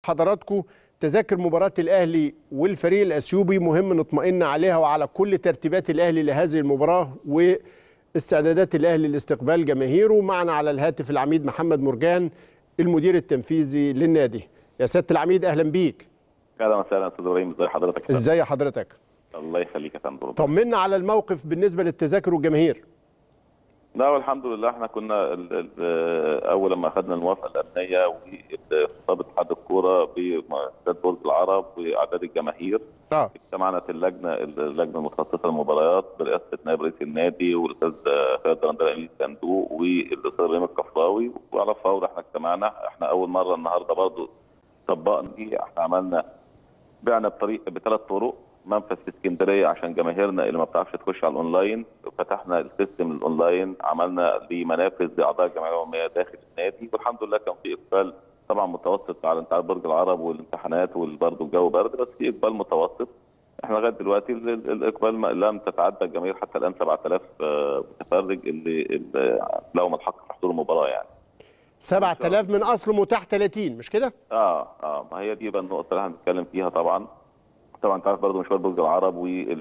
حضراتكم تذاكر مباراة الأهلي والفريق الأثيوبي مهم نطمئن عليها وعلى كل ترتيبات الأهلي لهذه المباراة واستعدادات الأهلي لاستقبال جماهيره معنا على الهاتف العميد محمد مرجان المدير التنفيذي للنادي يا سيادة العميد أهلا بيك اهلا وسهلا استاذ ابراهيم ازي حضرتك يا فندم؟ ازاي حضرتك الله يخليك يا فندم طمنا على الموقف بالنسبة للتذاكر والجماهير لا والحمد لله احنا كنا ال ال اول لما اخذنا الموافقه الامنيه وخطاب اتحاد الكوره باستاد برج العرب واعداد الجماهير اه اجتمعنا في اللجنه اللجنه المتخصصه للمباريات برئاسه نائب رئيس النادي والاستاذ خالد رندل امين الصندوق والاستاذ ابراهيم القفراوي وعلى فور احنا اجتمعنا احنا اول مره النهارده برضو طبقنا دي احنا عملنا بعنا بطريق بثلاث طرق منفذ في اسكندريه عشان جماهيرنا اللي ما بتعرفش تخش على الاونلاين فتحنا السيستم الاونلاين عملنا لمنافذ لاعضاء الجمعيه العموميه داخل النادي والحمد لله كان في اقبال طبعا متوسط على انتهاء برج العرب والامتحانات وبرضه الجو برد بس في اقبال متوسط احنا لغايه دلوقتي ال- ال- الاقبال ما- لم تتعدى الجماهير حتى الان 7000 آه، متفرج اللي اللي لهم الحق في حضور المباراه يعني 7000 من أصل متاح 30 مش كده؟ اه اه ما هي دي بقى النقطه اللي احنا بنتكلم فيها طبعا طبعا انت عارف برضه مشوار برج العرب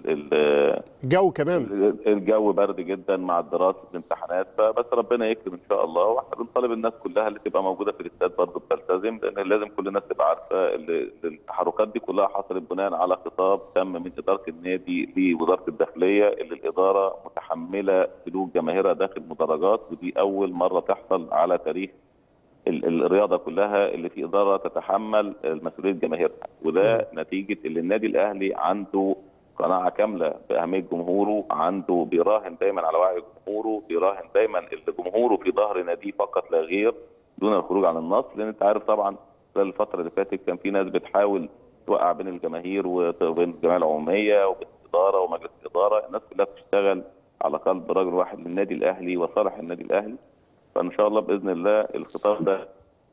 وال جو كمان الجو برد جدا مع الدراسه الامتحانات فبس ربنا يكرم ان شاء الله واحنا بنطالب الناس كلها اللي تبقى موجوده في الاستاد برضه بتلتزم لان لازم كل الناس تبقى عارفه ال- التحركات دي كلها حصلت بناء على خطاب تم من اداره النادي لوزاره الداخليه اللي الاداره متحمله سلوك جماهيرها داخل مدرجات ودي اول مره تحصل على تاريخ ال- الرياضه كلها اللي في اداره تتحمل مسؤوليه جماهيرها وده نتيجه اللي النادي الاهلي عنده قناعه كامله باهميه جمهوره عنده بيراهن دايما على وعي جمهوره بيراهن دايما اللي جمهوره في ظهر ناديه فقط لا غير دون الخروج عن النص لان انت عارف طبعا خلال الفتره اللي فاتت كان في ناس بتحاول توقع بين الجماهير وبين الجمعيه العموميه وبين الاداره ومجلس الاداره الناس كلها بتشتغل على قلب رجل واحد للنادي الاهلي وصالح النادي الاهلي فان شاء الله باذن الله الخطاب ده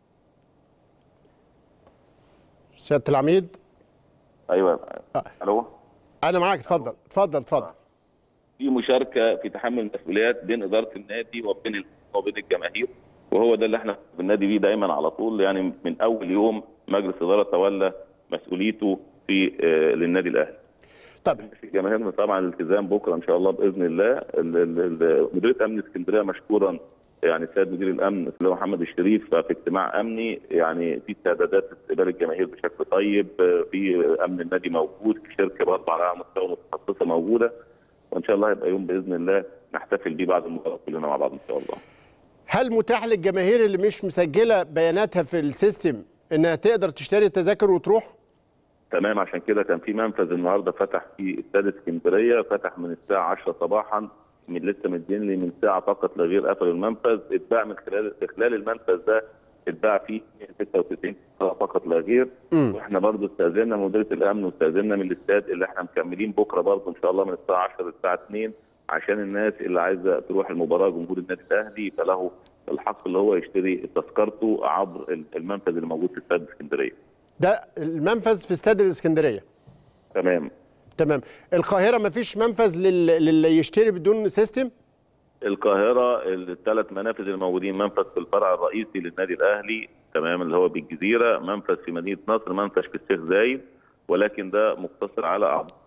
سيادة العميد ايوه الو أنا معاك اتفضل اتفضل اتفضل في مشاركه في تحمل المسؤوليات بين اداره النادي وبين ال- وبين الجماهير وهو ده اللي احنا في النادي بيه دايما على طول يعني من اول يوم مجلس اداره تولى مسؤوليته في آه، للنادي الاهلي. طب في جماهيرنا طبعا الالتزام بكره ان شاء الله باذن الله ال- ال- ال- مديريه امن اسكندريه مشكورا يعني سيد مدير الامن اللي هو محمد الشريف في اجتماع امني يعني في استعدادات استقبال الجماهير بشكل طيب آه، في امن النادي موجود في شركه برضه على مستوى متخصصه موجوده وان شاء الله هيبقى يوم باذن الله نحتفل بيه بعد المباراه كلنا مع بعض ان شاء الله. هل متاح للجماهير اللي مش مسجلة بياناتها في السيستم إنها تقدر تشتري التذاكر وتروح؟ تمام عشان كده كان في منفذ النهارده فتح في استاد اسكندريه فتح من الساعه 10 صباحا من لسه مدين لي من ساعه فقط لا غير قفل المنفذ اتباع من خلال في خلال المنفذ ده اتباع فيه 96 فقط لا غير مم. واحنا برضو استاذنا من مديريه الامن واستاذنا من الاستاد اللي احنا مكملين بكره برضو ان شاء الله من الساعه 10 للساعه 2 عشان الناس اللي عايزه تروح المباراه جمهور النادي الاهلي فله الحق اللي هو يشتري تذكرته عبر المنفذ اللي موجود في استاد اسكندريه. ده المنفذ في استاد الإسكندرية تمام تمام القاهرة مفيش منفذ لل- للي يشتري بدون سيستم؟ القاهرة الثلاث منافذ الموجودين منفذ في الفرع الرئيسي للنادي الأهلي تمام اللي هو بالجزيرة منفذ في مدينة نصر منفذ في الشيخ زايد ولكن ده مقتصر على أعضاء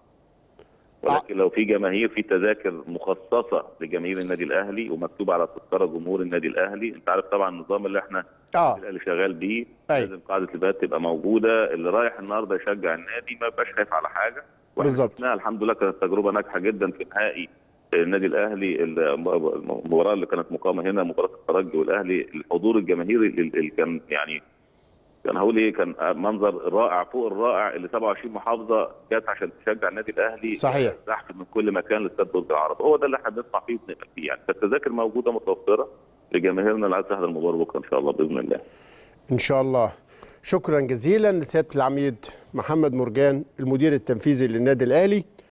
ولكن لو في جماهير في تذاكر مخصصة لجماهير النادي الأهلي ومكتوب على تذكرة جمهور النادي الأهلي أنت عارف طبعا النظام اللي احنا اه اللي شغال بيه أيوة. لازم قاعدة البيانات تبقى موجودة اللي رايح النهارده يشجع النادي ما يبقاش خايف على حاجة واحنا بالظبط. شفناها الحمد لله كانت تجربة ناجحة جدا في نهائي النادي الاهلي المباراه اللي كانت مقامه هنا مباراه الترجي والاهلي الحضور الجماهيري اللي اللي كان يعني كان هقول ايه كان منظر رائع فوق الرائع اللي 27 محافظه جت عشان تشجع النادي الاهلي صحيح. زحف من كل مكان لاستاد برج العرب هو ده اللي احنا بنسمع فيه وبنقبل فيه يعني فالتذاكر موجوده متوفره لجماهيرنا اللي عايز تحضر المباراه بكره ان شاء الله باذن الله إن شاء الله شكرا جزيلا لسيادة العميد محمد مرجان المدير التنفيذي للنادي الأهلي